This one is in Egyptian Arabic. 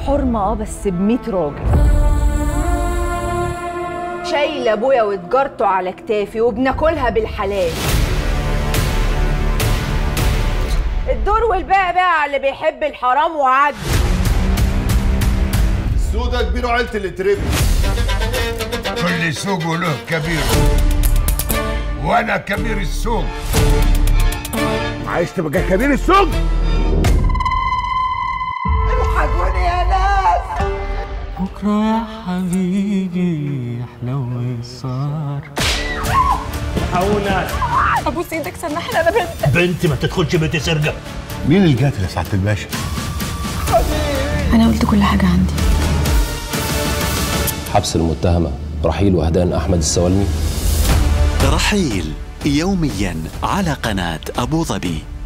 حرمه اه بس ب 100 راجل شايله ابويا وتجارته على كتافي وبناكلها بالحلال الدور والباقي بقى على اللي بيحب الحرام وعد السودة كبير عيلة اللي تربي كل سوق له كبير وانا كبير السوق عايز تبقى كبير السوق الحقوني يا ناس بكرة يا حبيبي يحلو صار ابوس ايدك سامحني انا بنت بنت ما تدخلش بيت سرقه مين القاتل يا سعادة الباشا؟ أنا قلت كل حاجة عندي حبس المتهمة رحيل وهدان أحمد السوالمي رحيل يوميا على قناة أبو ظبي